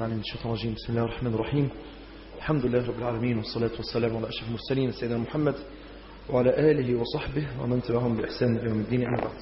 العليم من الشيطان الرجيم بسم الله الرحمن الرحيم الحمد لله رب العالمين والصلاة والسلام على أشرف المرسلين سيدنا محمد وعلى آله وصحبه ومن تبعهم بإحسان إلى يوم الدين أما بعد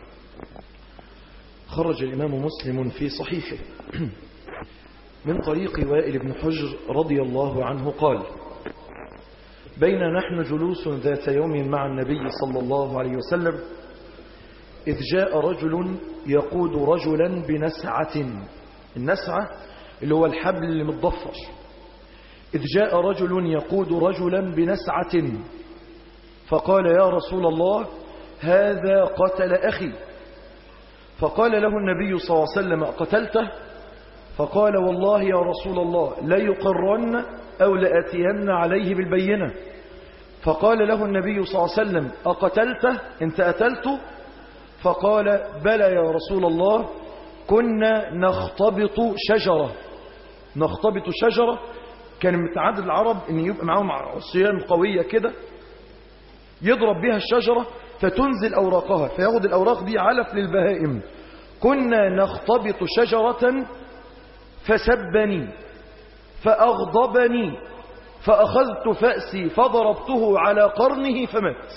خرج الإمام مسلم في صحيحه من طريق وائل بن حجر رضي الله عنه قال بين نحن جلوس ذات يوم مع النبي صلى الله عليه وسلم إذ جاء رجل يقود رجلا بنسعة النسعة اللي هو الحبل المتضفر إذ جاء رجل يقود رجلا بنسعة فقال يا رسول الله هذا قتل أخي فقال له النبي صلى الله عليه وسلم قتلته فقال والله يا رسول الله لا يقرن أو لأتين عليه بالبينة فقال له النبي صلى الله عليه وسلم أقتلته انت أتلته فقال بلى يا رسول الله كنا نختبط شجرة نختبط شجرة كان متعدد العرب ان يبقى معاهم عصيان قوية كده يضرب بها الشجرة فتنزل أوراقها فياخد الأوراق دي علف للبهائم كنا نختبط شجرة فسبني فأغضبني فأخذت فأسي فضربته على قرنه فمات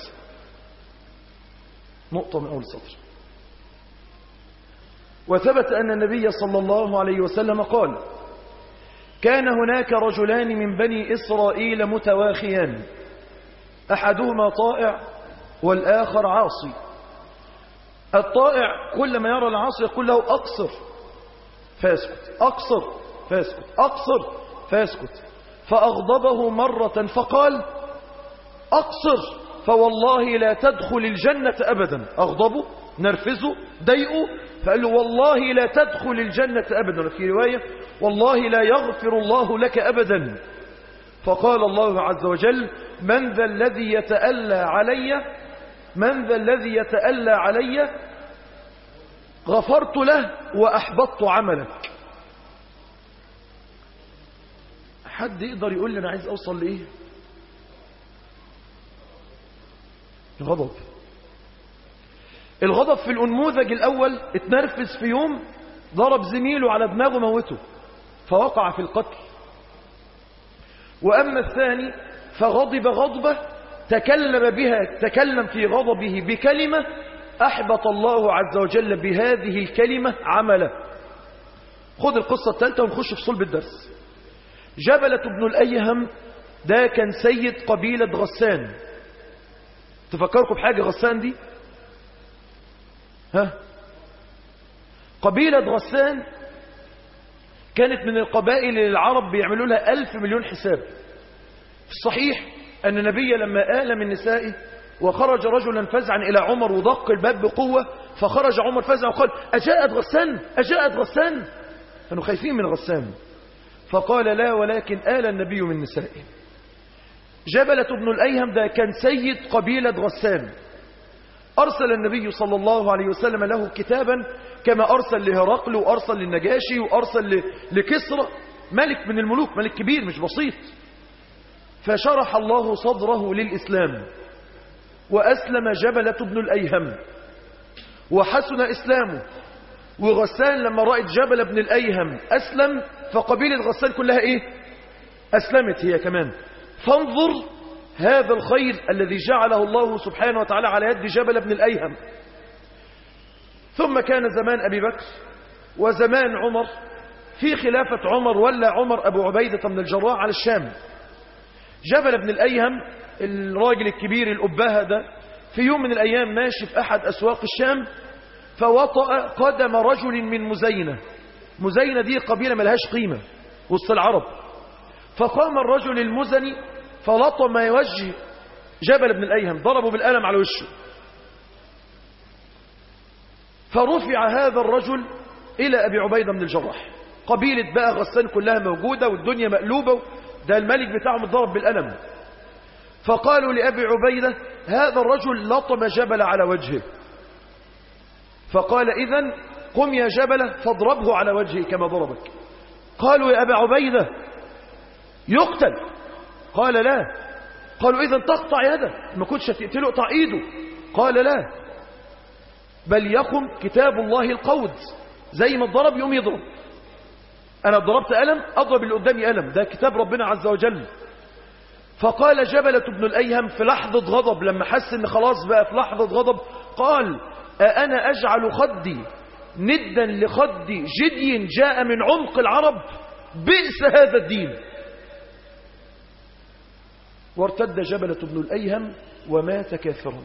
نقطة من أول سطر وثبت أن النبي صلى الله عليه وسلم قال كان هناك رجلان من بني إسرائيل متواخيان أحدهما طائع والآخر عاصي الطائع كلما يرى العاصي يقول له أقصر فيسكت أقصر فيسكت أقصر فيسكت فأغضبه مرة فقال أقصر فوالله لا تدخل الجنة أبدا أغضبه نرفزه ضيقه فقال له والله لا تدخل الجنة أبدا في رواية والله لا يغفر الله لك أبدا فقال الله عز وجل من ذا الذي يتألى علي من ذا الذي يتألى علي غفرت له وأحبطت عملك حد يقدر يقول لي أنا عايز أوصل لإيه الغضب الغضب في الأنموذج الأول اتنرفز في يوم ضرب زميله على دماغه موته فوقع في القتل وأما الثاني فغضب غضبة تكلم بها تكلم في غضبه بكلمة أحبط الله عز وجل بهذه الكلمة عمله خذ القصة الثالثة ونخش في صلب الدرس جبلة بن الأيهم ده كان سيد قبيلة غسان تفكركم بحاجة غسان دي ها قبيلة غسان كانت من القبائل اللي العرب بيعملوا لها ألف مليون حساب في الصحيح أن النبي لما آل من نسائه وخرج رجلا فزعا إلى عمر ودق الباب بقوة فخرج عمر فزعا وقال أجاءت غسان أجاءت غسان كانوا خايفين من غسان فقال لا ولكن آل النبي من نسائه جبلة بن الأيهم ده كان سيد قبيلة غسان أرسل النبي صلى الله عليه وسلم له كتابا كما أرسل لهرقل وأرسل للنجاشي وأرسل لكسرى ملك من الملوك ملك كبير مش بسيط فشرح الله صدره للإسلام وأسلم جبلة بن الأيهم وحسن إسلامه وغسان لما رأت جبل بن الأيهم أسلم فقبيلة غسان كلها إيه أسلمت هي كمان فانظر هذا الخير الذي جعله الله سبحانه وتعالى على يد جبل بن الأيهم ثم كان زمان أبي بكر وزمان عمر في خلافة عمر ولا عمر أبو عبيدة من الجراح على الشام جبل بن الأيهم الراجل الكبير الأباهة ده في يوم من الأيام ماشي في أحد أسواق الشام فوطأ قدم رجل من مزينة مزينة دي قبيلة ملهاش قيمة وسط العرب فقام الرجل المزني فلطم وجه جبل بن الأيهم ضربه بالقلم على وشه فرفع هذا الرجل إلى أبي عبيدة بن الجراح قبيلة بقى غسان كلها موجودة والدنيا مقلوبة ده الملك بتاعهم اتضرب بالقلم فقالوا لأبي عبيدة هذا الرجل لطم جبل على وجهه فقال إذن قم يا جبل فاضربه على وجهه كما ضربك قالوا يا أبا عبيدة يقتل قال لا قالوا إذا تقطع يده ما كنتش تقتله اقطع ايده قال لا بل يقم كتاب الله القود زي ما الضرب يقوم يضرب أنا ضربت ألم أضرب اللي قدامي ألم ده كتاب ربنا عز وجل فقال جبلة بن الأيهم في لحظة غضب لما حس ان خلاص بقى في لحظة غضب قال أأنا أجعل خدي ندا لخد جدي جاء من عمق العرب بئس هذا الدين وارتد جبلة بن الأيهم ومات كافرا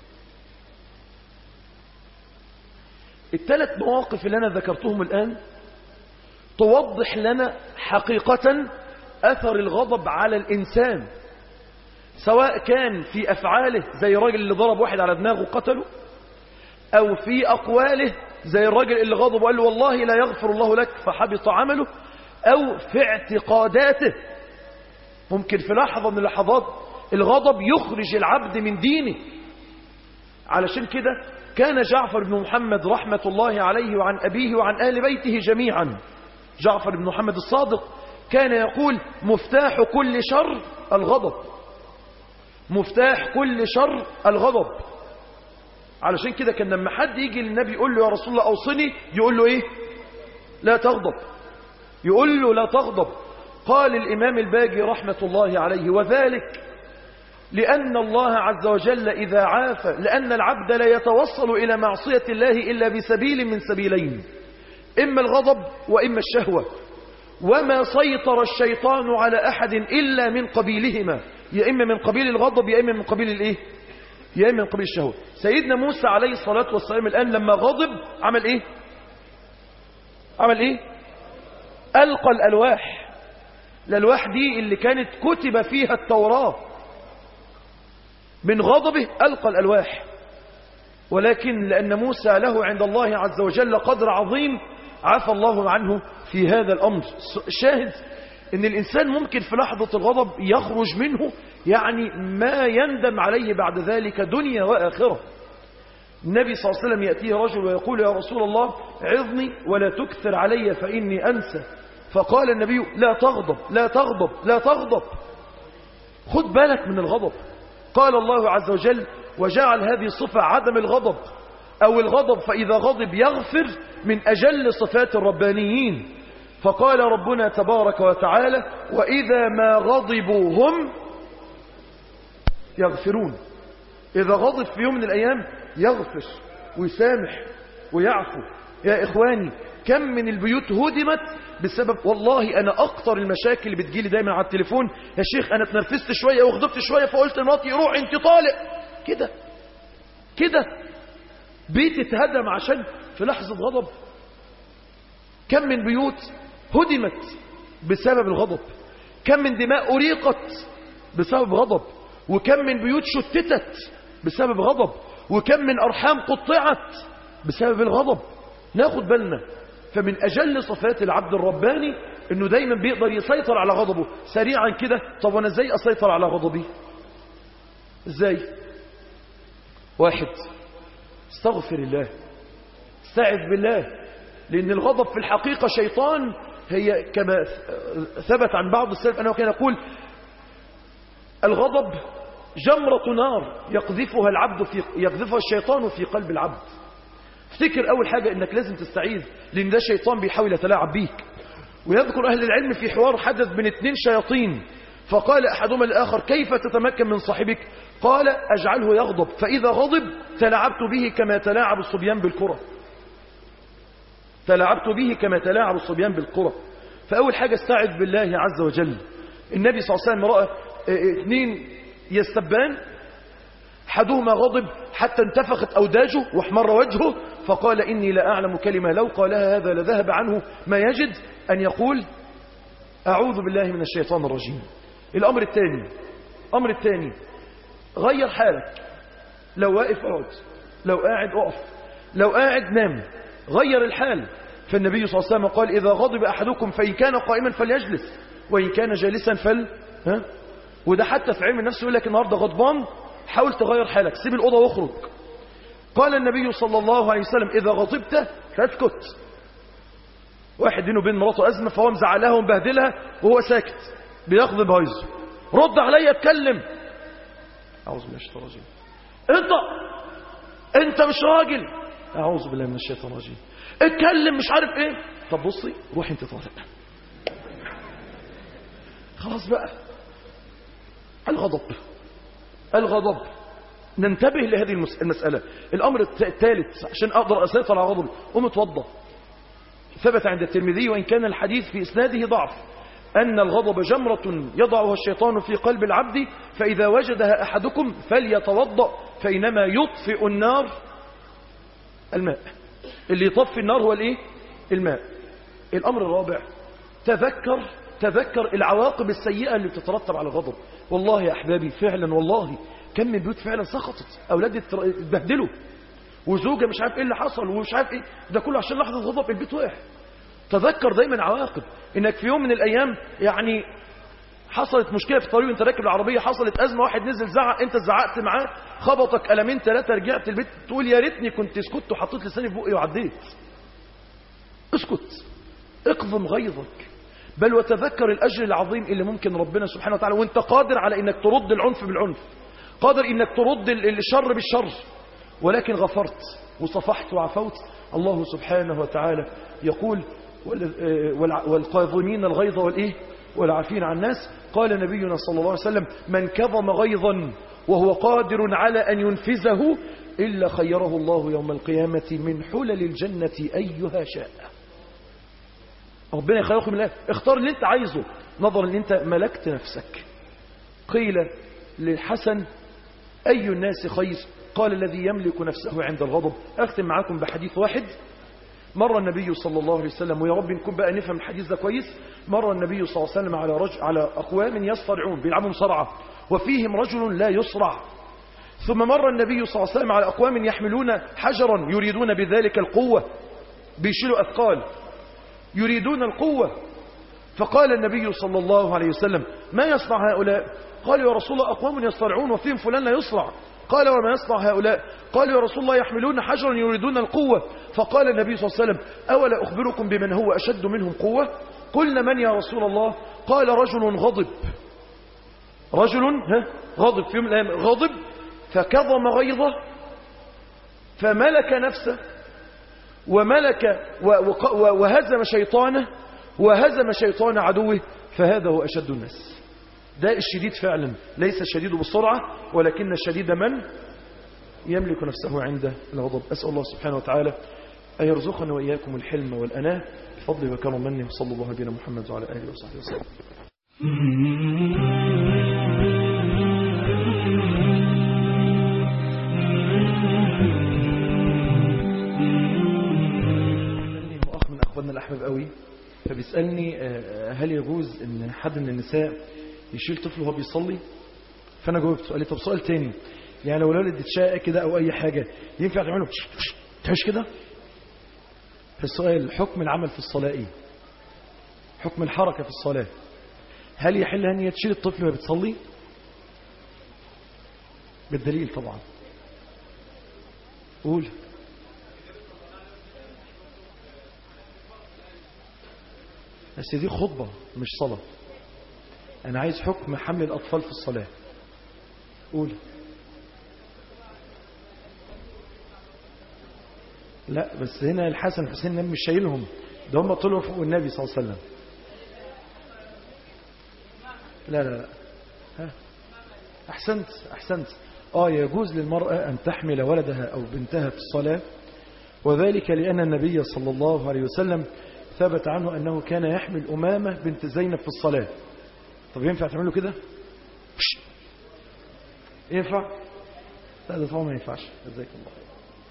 الثلاث مواقف اللي أنا ذكرتهم الآن توضح لنا حقيقة أثر الغضب على الإنسان سواء كان في أفعاله زي الراجل اللي ضرب واحد على دماغه قتله أو في أقواله زي الراجل اللي غضب وقال له والله لا يغفر الله لك فحبط عمله أو في اعتقاداته ممكن في لحظة من اللحظات الغضب يخرج العبد من دينه علشان كده كان جعفر بن محمد رحمة الله عليه وعن أبيه وعن آل بيته جميعا جعفر بن محمد الصادق كان يقول مفتاح كل شر الغضب مفتاح كل شر الغضب علشان كده كان لما حد يجي للنبي يقول له يا رسول الله أوصني يقول له إيه لا تغضب يقول له لا تغضب قال الإمام الباجي رحمة الله عليه وذلك لأن الله عز وجل إذا عافى لأن العبد لا يتوصل إلى معصية الله إلا بسبيل من سبيلين إما الغضب وإما الشهوة وما سيطر الشيطان على أحد إلا من قبيلهما يا إما من قبيل الغضب يا إما من قبيل الإيه يا إما من قبيل الشهوة سيدنا موسى عليه الصلاة والسلام الآن لما غضب عمل إيه عمل إيه ألقى الألواح الألواح دي اللي كانت كتب فيها التوراة من غضبه ألقى الألواح ولكن لأن موسى له عند الله عز وجل قدر عظيم عفى الله عنه في هذا الأمر شاهد ان الإنسان ممكن في لحظة الغضب يخرج منه يعني ما يندم عليه بعد ذلك دنيا وآخرة النبي صلى الله عليه وسلم يأتيه رجل ويقول يا رسول الله عظني ولا تكثر علي فإني أنسى فقال النبي لا تغضب لا تغضب لا تغضب خد بالك من الغضب قال الله عز وجل وجعل هذه صفة عدم الغضب أو الغضب فإذا غضب يغفر من أجل صفات الربانيين فقال ربنا تبارك وتعالى وإذا ما غضبوا هم يغفرون إذا غضب في يوم من الأيام يغفر ويسامح ويعفو يا إخواني كم من البيوت هدمت بسبب والله أنا أكتر المشاكل اللي بتجيلي دايما على التليفون يا شيخ أنا اتنرفزت شوية وغضبت شوية فقلت لمراتي روح انت طالق كده كده بيت اتهدم عشان في لحظة غضب كم من بيوت هدمت بسبب الغضب كم من دماء أريقت بسبب غضب وكم من بيوت شتتت بسبب غضب وكم من أرحام قطعت بسبب الغضب ناخد بالنا فمن أجل صفات العبد الرباني أنه دايما بيقدر يسيطر على غضبه سريعا كده طب وأنا ازاي أسيطر على غضبي ازاي واحد استغفر الله استعذ بالله لأن الغضب في الحقيقة شيطان هي كما ثبت عن بعض السلف أنه كان يقول الغضب جمرة نار يقذفها العبد في يقذفها الشيطان في قلب العبد افتكر أول حاجة أنك لازم تستعيذ لأن ده شيطان بيحاول يتلاعب بيك ويذكر أهل العلم في حوار حدث بين اثنين شياطين فقال أحدهما الآخر كيف تتمكن من صاحبك قال أجعله يغضب فإذا غضب تلاعبت به كما تلاعب الصبيان بالكرة تلاعبت به كما تلاعب الصبيان بالكرة فأول حاجة استعذ بالله عز وجل النبي صلى الله عليه وسلم رأى اثنين يستبان أحدهما غضب حتى انتفخت أوداجه واحمر وجهه فقال إني لا أعلم كلمة لو قالها هذا لذهب عنه ما يجد أن يقول أعوذ بالله من الشيطان الرجيم الأمر الثاني الأمر الثاني غير حالك لو واقف اقعد لو قاعد اقف لو قاعد نام غير الحال فالنبي صلى الله عليه وسلم قال إذا غضب أحدكم فإن كان قائما فليجلس وإن كان جالسا فل ها؟ وده حتى في علم النفس يقول لك النهارده غضبان حاول تغير حالك سيب الأوضة واخرج قال النبي صلى الله عليه وسلم إذا غضبت فاسكت واحد بينه وبين مراته أزمة فهو مزعلها ومبهدلها وهو ساكت بيغضب هايزه رد عليا اتكلم أعوذ بالله من الشيطان الرجيم انت انت مش راجل أعوذ بالله من الشيطان الرجيم اتكلم مش عارف ايه طب بصي روحي انت طالق خلاص بقى الغضب الغضب ننتبه لهذه المس- المسألة الأمر الت- الثالث عشان أقدر أسيطر على غضب قوم اتوضى ثبت عند الترمذي وإن كان الحديث في إسناده ضعف أن الغضب جمرة يضعها الشيطان في قلب العبد فإذا وجدها أحدكم فليتوضأ فإنما يطفئ النار الماء اللي يطفي النار هو الايه الماء الأمر الرابع تذكر تذكر العواقب السيئة اللي بتترتب على الغضب والله يا أحبابي فعلا والله كم من بيوت فعلا سقطت أولاد اتر- اتبهدلوا وزوجة مش عارف ايه اللي حصل ومش عارف ايه ده كله عشان لحظة غضب البيت وقع تذكر دايما عواقب انك في يوم من الايام يعني حصلت مشكلة في الطريق وانت راكب العربية حصلت ازمة واحد نزل زعق انت زعقت معاه خبطك قلمين ثلاثة رجعت البيت تقول يا ريتني كنت سكت وحطيت لساني في بقي وعديت اسكت اقضم غيظك بل وتذكر الأجر العظيم اللي ممكن ربنا سبحانه وتعالى وانت قادر على انك ترد العنف بالعنف قادر انك ترد ال- الشر بالشر ولكن غفرت وصفحت وعفوت الله سبحانه وتعالى يقول وال- آه، والع- والقاظمين الغيظ والايه والعافين عن الناس قال نبينا صلى الله عليه وسلم من كظم غيظا وهو قادر على أن ينفذه إلا خيره الله يوم القيامة من حلل الجنة أيها شاء ربنا يخيركم الله اختار اللي انت عايزه نظرا ان انت ملكت نفسك قيل للحسن أي الناس خير قال الذي يملك نفسه عند الغضب أختم معاكم بحديث واحد مر النبي صلى الله عليه وسلم ويا رب نكون بقى نفهم الحديث ده كويس مر النبي صلى الله عليه وسلم على رجل على أقوام يصطرعون بيلعبوا مصارعة وفيهم رجل لا يصرع ثم مر النبي صلى الله عليه وسلم على أقوام يحملون حجرا يريدون بذلك القوة بيشيلوا أثقال يريدون القوة فقال النبي صلى الله عليه وسلم ما يصنع هؤلاء قال يا رسول الله أقوام يصطرعون وفيهم فلان لا يصرع قال وما يصنع هؤلاء قال يا رسول الله يحملون حجرا يريدون القوة فقال النبي صلى الله عليه وسلم أولا أخبركم بمن هو أشد منهم قوة قلنا من يا رسول الله قال رجل غضب رجل ها غضب في يوم من الأيام غضب فكظم غيظه فملك نفسه وملك و- وق- و- وهزم شيطانه وهزم شيطان عدوه فهذا هو أشد الناس ده الشديد فعلا ليس الشديد بالسرعة ولكن الشديد من يملك نفسه عند الغضب أسأل الله سبحانه وتعالى أن يرزقنا وإياكم الحلم والأناة بفضل وكرم منه صلى الله عليه محمد وعلى آله وصحبه وسلم بيسألني أخ من أخواننا الأحباب قوي فبيسألني آه، هل يجوز أن حد من النساء يشيل طفل وهو بيصلي فأنا جاوبت قال لي طب سؤال تاني يعني لو الولد اتشاق كده أو أي حاجة ينفع تعمله تعيش كده فالسؤال حكم العمل في الصلاة إيه حكم الحركة في الصلاة هل يحل أن هي تشيل الطفل وهي بتصلي بالدليل طبعا قول بس دي خطبة مش صلاة أنا عايز حكم حمل الأطفال في الصلاة قول لا بس هنا الحسن حسين مش شايلهم ده هم طلعوا فوق النبي صلى الله عليه وسلم لا لا لا ها أحسنت أحسنت آه يجوز للمرأة أن تحمل ولدها أو بنتها في الصلاة وذلك لأن النبي صلى الله عليه وسلم ثبت عنه أنه كان يحمل أمامة بنت زينب في الصلاة طب ينفع تعمله كده ينفع لا ده طبعا ما ينفعش جزاك الله خير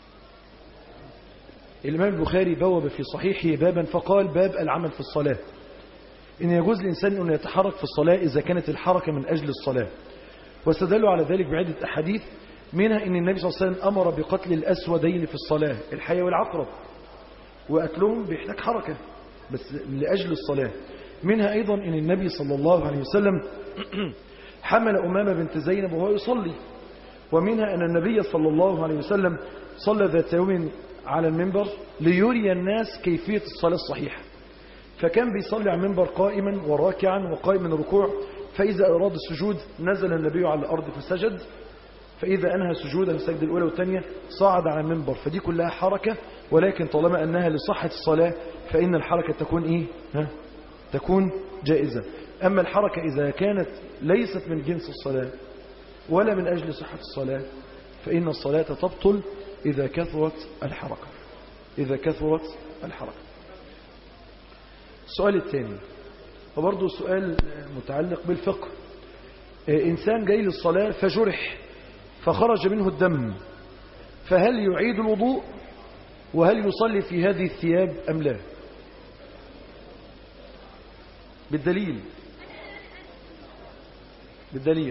الإمام البخاري بوب في صحيحه بابا فقال باب العمل في الصلاة إن يجوز للإنسان أن يتحرك في الصلاة إذا كانت الحركة من أجل الصلاة واستدلوا على ذلك بعدة أحاديث منها أن النبي صلى الله عليه وسلم أمر بقتل الأسودين في الصلاة الحية والعقرب وأكلهم بيحتاج حركة بس لأجل الصلاة منها أيضا أن النبي صلى الله عليه وسلم حمل أمامة بنت زينب وهو يصلي ومنها أن النبي صلى الله عليه وسلم صلى ذات يوم على المنبر ليري الناس كيفية الصلاة الصحيحة فكان بيصلي على المنبر قائما وراكعا وقائما ركوع فإذا أراد السجود نزل النبي على الأرض فسجد فإذا أنهى سجوده السجدة الأولى والثانية صعد على المنبر فدي كلها حركة ولكن طالما أنها لصحة الصلاة فإن الحركة تكون إيه ها؟ تكون جائزة أما الحركة إذا كانت ليست من جنس الصلاة ولا من أجل صحة الصلاة فإن الصلاة تبطل إذا كثرت الحركة إذا كثرت الحركة السؤال الثاني وبرضه سؤال متعلق بالفقه إنسان جاي للصلاة فجرح فخرج منه الدم فهل يعيد الوضوء وهل يصلي في هذه الثياب أم لا بالدليل بالدليل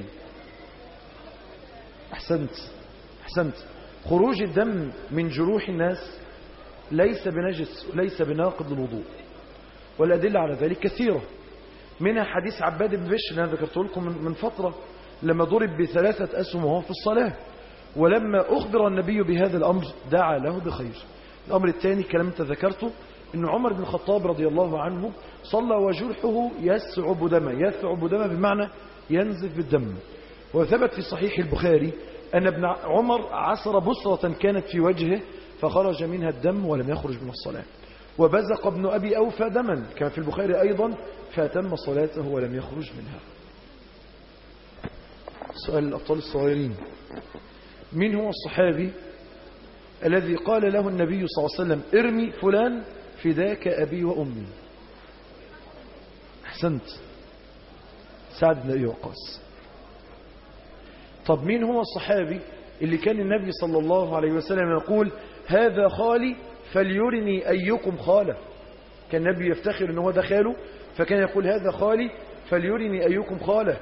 أحسنت أحسنت خروج الدم من جروح الناس ليس بنجس ليس بناقض للوضوء والأدلة على ذلك كثيرة منها حديث عباد بن بشر اللي أنا ذكرته لكم من فترة لما ضرب بثلاثة أسهم وهو في الصلاة ولما أخبر النبي بهذا الأمر دعا له بخير الأمر الثاني كلام انت ذكرته أن عمر بن الخطاب رضي الله عنه صلى وجرحه يسعب دما يثعب دما بمعنى ينزف بالدم وثبت في صحيح البخاري أن ابن عمر عصر بصرة كانت في وجهه فخرج منها الدم ولم يخرج من الصلاة وبزق ابن أبي أوفى دما كما في البخاري أيضا فأتم صلاته ولم يخرج منها سؤال الأبطال الصغيرين من هو الصحابي الذي قال له النبي صلى الله عليه وسلم ارمي فلان فداك أبي وأمي أحسنت سعد بن أبي وقاص طب مين هو الصحابي اللي كان النبي صلى الله عليه وسلم يقول هذا خالي فليرني أيكم خاله كان النبي يفتخر أنه ده خاله فكان يقول هذا خالي فليرني أيكم خاله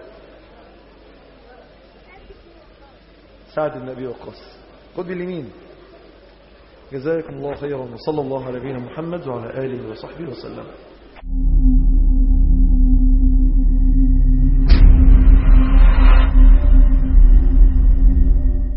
سعد بن أبي وقاص خذ باليمين جزاكم الله خيرا وصلى الله على نبينا محمد وعلى آله وصحبه وسلم